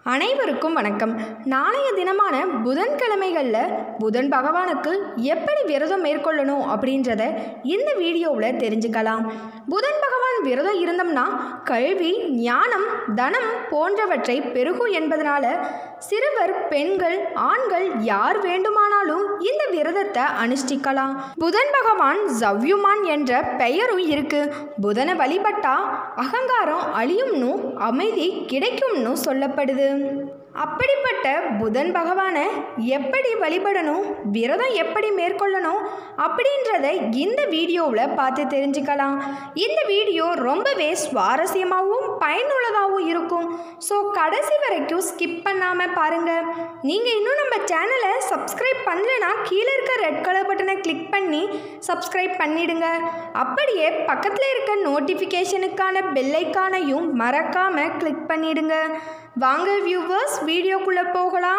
அனைவருக்கும் வணக்கம் நாளைய தினமான புதன்கிழமைகளில் புதன் பகவானுக்கு எப்படி விரதம் மேற்கொள்ளணும் அப்படின்றத இந்த வீடியோவில் தெரிஞ்சுக்கலாம் புதன் பகவான் விரதம் இருந்தோம்னா கல்வி ஞானம் தனம் போன்றவற்றை பெருகும் என்பதனால சிறுவர் பெண்கள் ஆண்கள் யார் வேண்டுமானாலும் இந்த விரதத்தை அனுஷ்டிக்கலாம் புதன் பகவான் ஜவ்யுமான் என்ற பெயரும் இருக்கு புதனை வழிபட்டா அகங்காரம் அழியும்னு அமைதி கிடைக்கும்னு சொல்லப்படுது அப்படிப்பட்ட புதன் பகவானை எப்படி வழிபடணும் விரதம் எப்படி மேற்கொள்ளணும் அப்படின்றத இந்த வீடியோவில் பார்த்து தெரிஞ்சுக்கலாம் இந்த வீடியோ ரொம்பவே சுவாரஸ்யமாகவும் பயனுள்ளதாகவும் இருக்கும் ஸோ கடைசி வரைக்கும் ஸ்கிப் பண்ணாமல் பாருங்கள் நீங்கள் இன்னும் நம்ம சேனலை சப்ஸ்கிரைப் பண்ணலைன்னா கீழே இருக்க ரெட் கலர் பட்டனை கிளிக் பண்ணி சப்ஸ்கிரைப் பண்ணிடுங்க அப்படியே பக்கத்தில் இருக்க நோட்டிஃபிகேஷனுக்கான பெல்லைக்கானையும் மறக்காமல் கிளிக் பண்ணிடுங்க வாங்க வியூவர்ஸ் வீடியோக்குள்ளே போகலாம்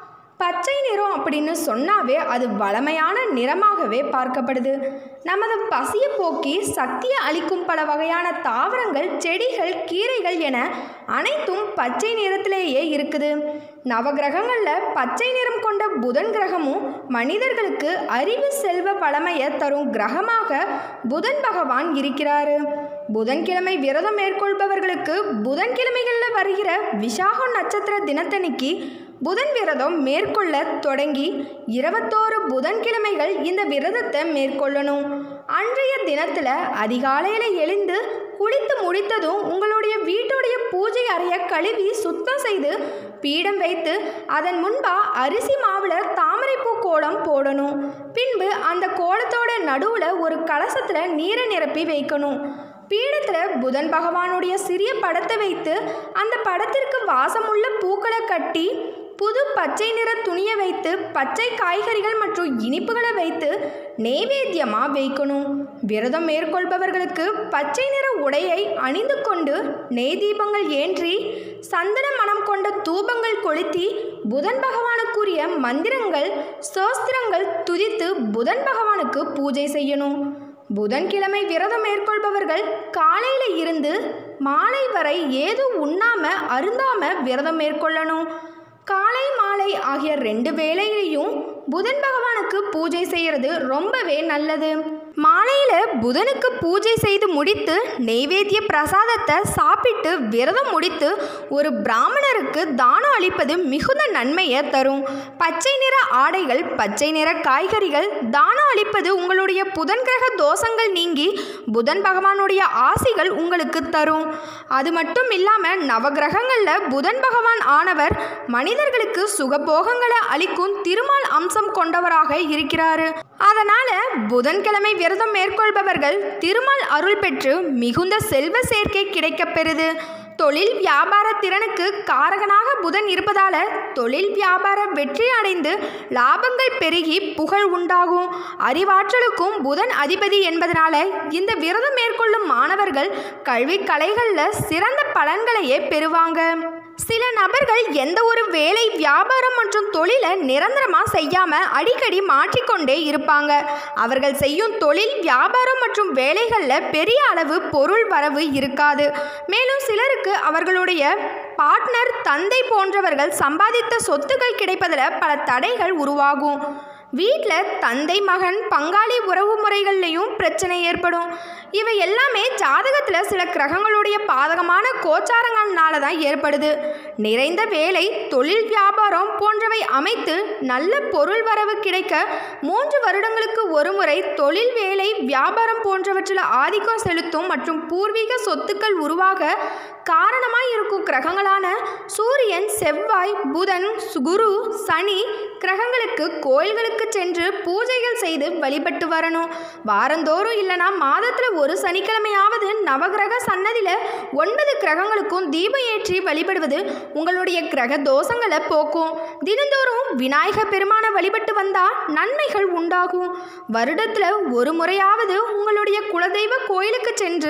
பச்சை நிறம் அப்படின்னு சொன்னாவே அது வளமையான நிறமாகவே பார்க்கப்படுது நமது பசியை போக்கி சக்தியை அளிக்கும் பல வகையான தாவரங்கள் செடிகள் கீரைகள் என அனைத்தும் பச்சை நிறத்திலேயே இருக்குது நவகிரகங்களில் பச்சை நிறம் கொண்ட புதன் கிரகமும் மனிதர்களுக்கு அறிவு செல்வ வளமையை தரும் கிரகமாக புதன் பகவான் இருக்கிறாரு புதன்கிழமை விரதம் மேற்கொள்பவர்களுக்கு புதன்கிழமைகளில் வருகிற விசாகம் நட்சத்திர தினத்தன்னைக்கு புதன் விரதம் மேற்கொள்ள தொடங்கி இருபத்தோரு புதன்கிழமைகள் இந்த விரதத்தை மேற்கொள்ளணும் அன்றைய தினத்தில் அதிகாலையில் எழுந்து குளித்து முடித்ததும் உங்களுடைய வீட்டுடைய பூஜை அறையை கழுவி சுத்தம் செய்து பீடம் வைத்து அதன் முன்பா அரிசி மாவில் தாமரைப்பூ கோலம் போடணும் பின்பு அந்த கோலத்தோட நடுவில் ஒரு கலசத்தில் நீரை நிரப்பி வைக்கணும் பீடத்தில் புதன் பகவானுடைய சிறிய படத்தை வைத்து அந்த படத்திற்கு வாசமுள்ள பூக்களை கட்டி புது பச்சை நிற துணியை வைத்து பச்சை காய்கறிகள் மற்றும் இனிப்புகளை வைத்து நெய்வேத்தியமாக வைக்கணும் விரதம் மேற்கொள்பவர்களுக்கு பச்சை நிற உடையை அணிந்து கொண்டு நெய் தீபங்கள் ஏற்றி சந்தன மனம் கொண்ட தூபங்கள் கொளுத்தி புதன் பகவானுக்குரிய மந்திரங்கள் சோஸ்திரங்கள் துதித்து புதன் பகவானுக்கு பூஜை செய்யணும் புதன்கிழமை விரதம் மேற்கொள்பவர்கள் காலையில் இருந்து மாலை வரை ஏதும் உண்ணாம அருந்தாம விரதம் மேற்கொள்ளணும் காலை மாலை ஆகிய ரெண்டு வேளையிலையும் புதன் பகவானுக்கு பூஜை செய்கிறது ரொம்பவே நல்லது மாலையில் புதனுக்கு பூஜை செய்து முடித்து நெய்வேத்திய பிரசாதத்தை சாப்பிட்டு விரதம் முடித்து ஒரு பிராமணருக்கு தானம் அளிப்பது மிகுந்த நன்மையை தரும் பச்சை நிற ஆடைகள் பச்சை நிற காய்கறிகள் தானம் அளிப்பது உங்களுடைய புதன் கிரக தோஷங்கள் நீங்கி புதன் பகவானுடைய ஆசிகள் உங்களுக்கு தரும் அது மட்டும் இல்லாமல் நவகிரகங்களில் புதன் பகவான் ஆனவர் மனிதர்களுக்கு சுகபோகங்களை அளிக்கும் திருமால் அம்சம் கொண்டவராக இருக்கிறாரு அதனால புதன்கிழமை விரதம் மேற்கொள்பவர்கள் திருமால் அருள் பெற்று மிகுந்த செல்வ சேர்க்கை கிடைக்கப்பெறுது தொழில் வியாபார திறனுக்கு காரகனாக புதன் இருப்பதால தொழில் வியாபார வெற்றி அடைந்து லாபங்கள் பெருகி புகழ் உண்டாகும் அறிவாற்றலுக்கும் புதன் அதிபதி என்பதனால இந்த விரதம் மேற்கொள்ளும் மாணவர்கள் கல்வி கலைகளில் சிறந்த பலன்களையே பெறுவாங்க சில நபர்கள் எந்த ஒரு வேலை வியாபாரம் மற்றும் தொழிலை நிரந்தரமாக செய்யாமல் அடிக்கடி மாற்றிக்கொண்டே இருப்பாங்க அவர்கள் செய்யும் தொழில் வியாபாரம் மற்றும் வேலைகளில் பெரிய அளவு பொருள் வரவு இருக்காது மேலும் சிலருக்கு அவர்களுடைய பார்ட்னர் தந்தை போன்றவர்கள் சம்பாதித்த சொத்துக்கள் கிடைப்பதில் பல தடைகள் உருவாகும் வீட்டில் தந்தை மகன் பங்காளி உறவு முறைகள்லையும் பிரச்சனை ஏற்படும் இவை எல்லாமே ஜாதகத்தில் சில கிரகங்களுடைய பாதகமான கோச்சாரங்கள்னால தான் ஏற்படுது நிறைந்த வேலை தொழில் வியாபாரம் போன்றவை அமைத்து நல்ல பொருள் வரவு கிடைக்க மூன்று வருடங்களுக்கு ஒரு முறை தொழில் வேலை வியாபாரம் போன்றவற்றில் ஆதிக்கம் செலுத்தும் மற்றும் பூர்வீக சொத்துக்கள் உருவாக காரணமாக இருக்கும் கிரகங்களான சூரியன் செவ்வாய் புதன் குரு சனி கிரகங்களுக்கு கோயில்களுக்கு சென்று பூஜைகள் செய்து வழிபட்டு வரணும் வாரந்தோறும் இல்லைனா மாதத்தில் ஒரு சனிக்கிழமையாவது நவகிரக சன்னதியில் ஒன்பது கிரகங்களுக்கும் தீபம் ஏற்றி வழிபடுவது உங்களுடைய கிரக தோஷங்களை போக்கும் தினந்தோறும் விநாயக பெருமானை வழிபட்டு வந்தால் நன்மைகள் உண்டாகும் வருடத்தில் ஒரு முறையாவது உங்களுடைய குலதெய்வ கோயிலுக்கு சென்று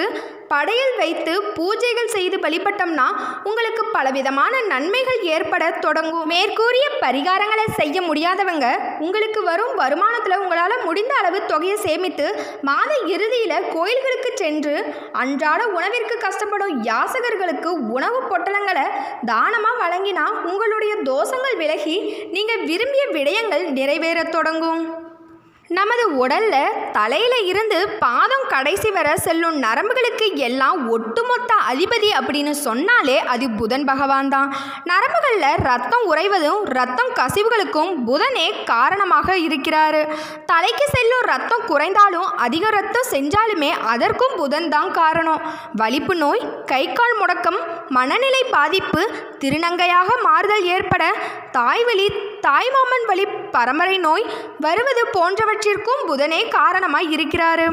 படையல் வைத்து பூஜைகள் செய்து வழிபட்டோம்னா உங்களுக்கு பலவிதமான நன்மைகள் ஏற்பட தொடங்கும் மேற்கூறிய பரிகாரங்களை செய்ய முடியாதவங்க உங்களுக்கு வரும் வருமானத்தில் உங்களால் முடிந்த அளவு தொகையை சேமித்து மாத இறுதியில் கோயில்களுக்கு சென்று அன்றாட உணவிற்கு கஷ்டப்படும் யாசகர்களுக்கு உணவு பொட்டலங்களை தானமாக வழங்கினா உங்களுடைய தோஷங்கள் விலகி நீங்கள் விரும்பிய விடயங்கள் நிறைவேறத் தொடங்கும் நமது உடல்ல தலையில இருந்து பாதம் கடைசி வர செல்லும் நரம்புகளுக்கு எல்லாம் ஒட்டுமொத்த அதிபதி அப்படின்னு சொன்னாலே அது புதன் பகவான் தான் நரம்புகளில் ரத்தம் உறைவதும் ரத்தம் கசிவுகளுக்கும் புதனே காரணமாக இருக்கிறாரு தலைக்கு செல்லும் ரத்தம் குறைந்தாலும் அதிக ரத்தம் செஞ்சாலுமே அதற்கும் புதன் தான் காரணம் வலிப்பு நோய் கை கால் முடக்கம் மனநிலை பாதிப்பு திருநங்கையாக மாறுதல் ஏற்பட தாய்வழி தாய்மாமன் வழி பரம்பரை நோய் வருவது போன்றவற்றிற்கும் புதனே காரணமாய் இருக்கிறாரு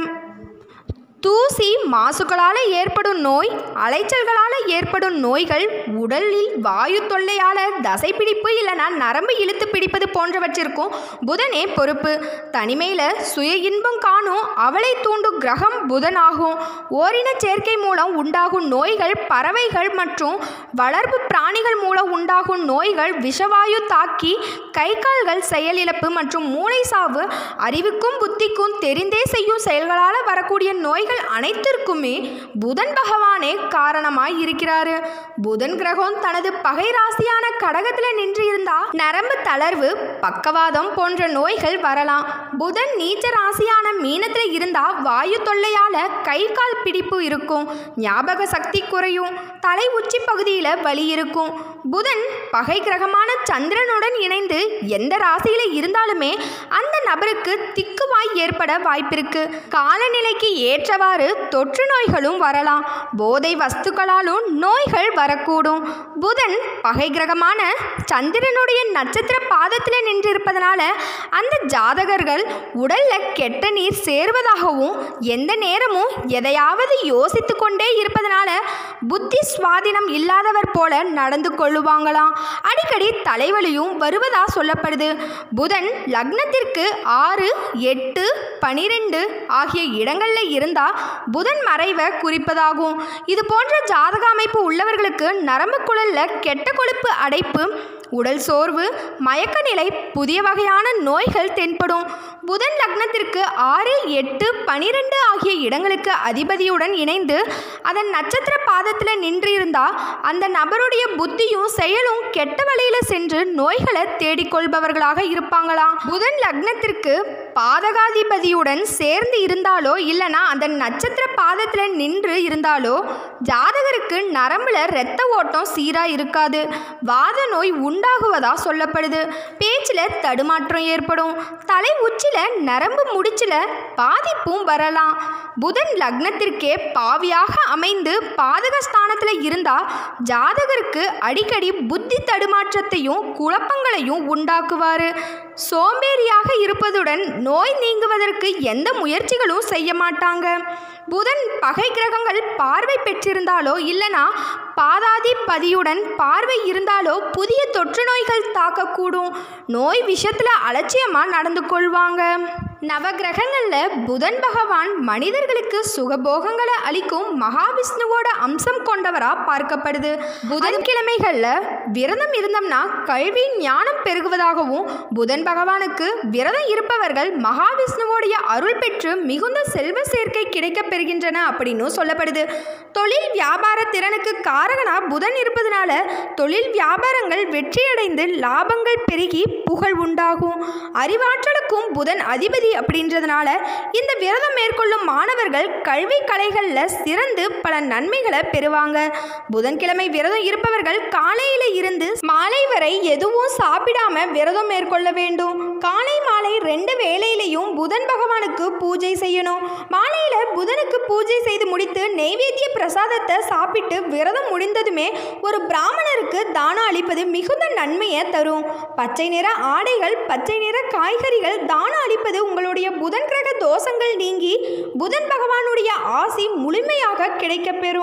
தூசி மாசுகளால் ஏற்படும் நோய் அலைச்சல்களால் ஏற்படும் நோய்கள் உடலில் வாயு தொல்லையால் தசைப்பிடிப்பு இல்லைனா நரம்பு இழுத்து பிடிப்பது போன்றவற்றிற்கும் புதனே பொறுப்பு தனிமையில் சுய இன்பம் காணும் அவளை தூண்டும் கிரகம் புதன் ஆகும் ஓரின சேர்க்கை மூலம் உண்டாகும் நோய்கள் பறவைகள் மற்றும் வளர்ப்பு பிராணிகள் மூலம் உண்டாகும் நோய்கள் விஷவாயு தாக்கி கை கால்கள் செயலிழப்பு மற்றும் மூளை சாவு அறிவுக்கும் புத்திக்கும் தெரிந்தே செய்யும் செயல்களால் வரக்கூடிய நோய்கள் அனைத்திற்குமே புதன் பகவானே காரணமாய் இருக்கிறாரு புதன் கிரகம் தனது பகை ராசியான கடகத்தில் நின்று இருந்தா நரம்பு தளர்வு பக்கவாதம் போன்ற நோய்கள் வரலாம் புதன் நீச்ச ராசியான மீனத்தில் இருந்தா வாயு தொல்லையால கை கால் பிடிப்பு இருக்கும் ஞாபக சக்தி குறையும் தலை உச்சி பகுதியில் வலி இருக்கும் புதன் பகை கிரகமான சந்திரனுடன் இணைந்து எந்த ராசியில இருந்தாலுமே அந்த நபருக்கு திக்குவாய் ஏற்பட வாய்ப்பிருக்கு காலநிலைக்கு ஏற்றவாறு தொற்று நோய்களும் வரலாம் போதை வஸ்துக்களாலும் நோய்கள் வரக்கூடும் புதன் பகை கிரகமான சந்திரனுடைய நட்சத்திர பாதத்தில் நின்றிருப்பதனால அந்த ஜாதகர்கள் உடல்ல கெட்ட நீர் சேர்வதாகவும் எந்த நேரமும் எதையாவது யோசித்து கொண்டே இருப்பதனால புத்தி சுவாதீனம் இல்லாதவர் போல நடந்து கொள்ளுவாங்களாம் அடிக்கடி தலைவலியும் வருவதா சொல்லப்படுது புதன் லக்னத்திற்கு ஆறு எட்டு பனிரெண்டு ஆகிய இடங்களில் இருந்தால் புதன் மறைவை குறிப்பதாகும் இது போன்ற ஜாதக அமைப்பு உள்ளவர்களுக்கு நரம்பு குழல்ல கெட்ட கொழுப்பு அடைப்பு உடல் சோர்வு மயக்க நிலை புதிய வகையான நோய்கள் தென்படும் புதன் லக்னத்திற்கு ஆறு எட்டு பனிரெண்டு ஆகிய இடங்களுக்கு அதிபதியுடன் இணைந்து அதன் நட்சத்திர பாதத்தில் நின்றிருந்தா அந்த நபருடைய புத்தியும் செயலும் கெட்ட வழியில் சென்று நோய்களை தேடிக்கொள்பவர்களாக இருப்பாங்களாம் புதன் லக்னத்திற்கு பாதகாதிபதியுடன் சேர்ந்து இருந்தாலோ இல்லைனா அந்த நட்சத்திர பாதத்தில் நின்று இருந்தாலோ ஜாதகருக்கு நரம்புல இரத்த ஓட்டம் சீராக இருக்காது வாத நோய் உண்டாகுவதா சொல்லப்படுது பேச்சில் தடுமாற்றம் ஏற்படும் தலை உச்சியில் நரம்பு முடிச்சில் பாதிப்பும் வரலாம் புதன் லக்னத்திற்கே பாவியாக அமைந்து பாதகஸ்தானத்தில் இருந்தால் ஜாதகருக்கு அடிக்கடி புத்தி தடுமாற்றத்தையும் குழப்பங்களையும் உண்டாக்குவார் சோம்பேறியாக இருப்பதுடன் நோய் நீங்குவதற்கு எந்த முயற்சிகளும் செய்ய மாட்டாங்க புதன் பகை கிரகங்கள் பார்வை பெற்றிருந்தாலோ இல்லைனா பாதாதிபதியுடன் பார்வை இருந்தாலோ புதிய தொற்று நோய்கள் தாக்கக்கூடும் நோய் விஷயத்தில் அலட்சியமாக நடந்து கொள்வாங்க நவகிரகங்களில் புதன் பகவான் மனிதர்களுக்கு சுகபோகங்களை அளிக்கும் மகாவிஷ்ணுவோட அம்சம் கொண்டவரா பார்க்கப்படுது புதன்கிழமைகளில் விரதம் இருந்தோம்னா கல்வி ஞானம் பெருகுவதாகவும் புதன் பகவானுக்கு விரதம் இருப்பவர்கள் மகாவிஷ்ணுவோடைய அருள் பெற்று மிகுந்த செல்வ சேர்க்கை கிடைக்கப் பெறுகின்றன அப்படின்னு சொல்லப்படுது தொழில் வியாபார திறனுக்கு காரகனா புதன் இருப்பதனால தொழில் வியாபாரங்கள் வெற்றியடைந்து லாபங்கள் பெருகி புகழ் உண்டாகும் அறிவாற்றலுக்கும் புதன் அதிபதி அப்படின்றதுனால இந்த விரதம் மேற்கொள்ளும் மாணவர்கள் கல்வி கலைகளில் சிறந்து பல நன்மைகளை பெறுவாங்க புதன்கிழமை விரதம் இருப்பவர்கள் காலையில இருந்து மாலை வரை எதுவும் சாப்பிடாம விரதம் மேற்கொள்ள வேண்டும் காலை மாலை ரெண்டு வேளையிலையும் புதன் பகவானுக்கு பூஜை செய்யணும் மாலையில புதனுக்கு பூஜை செய்து முடித்து நெய்வேத்திய பிரசாதத்தை சாப்பிட்டு விரதம் முடிந்ததுமே ஒரு பிராமணருக்கு தானம் அளிப்பது மிகுந்த நன்மையை தரும் பச்சை நிற ஆடைகள் பச்சை நிற காய்கறிகள் தானம் அளிப்பது உங்களுடைய புதன் கிரக தோஷங்கள் நீங்கி புதன் பகவானுடைய ஆசி முழுமையாக கிடைக்கப்பெறும்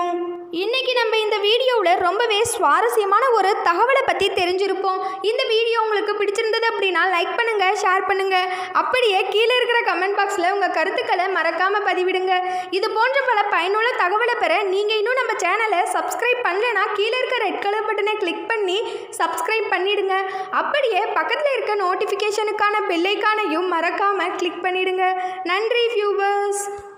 இன்னைக்கு நம்ம இந்த வீடியோவில் ரொம்பவே சுவாரஸ்யமான ஒரு தகவலை பற்றி தெரிஞ்சிருப்போம் இந்த வீடியோ உங்களுக்கு பிடிச்சிருந்தது அப்படின்னா லைக் பண்ணுங்கள் ஷேர் பண்ணுங்கள் அப்படியே கீழே இருக்கிற கமெண்ட் பாக்ஸில் உங்கள் கருத்துக்களை மறக்காமல் பதிவிடுங்க இது போன்ற பல பயனுள்ள தகவலை பெற நீங்கள் இன்னும் நம்ம சேனலை சப்ஸ்கிரைப் பண்ணலைன்னா கீழே இருக்க ரெட் கலர் பட்டனை கிளிக் பண்ணி சப்ஸ்கிரைப் பண்ணிடுங்க அப்படியே பக்கத்தில் இருக்க நோட்டிஃபிகேஷனுக்கான பெல்லைக்கானையும் மறக்காமல் கிளிக் பண்ணிடுங்க நன்றி வியூவர்ஸ்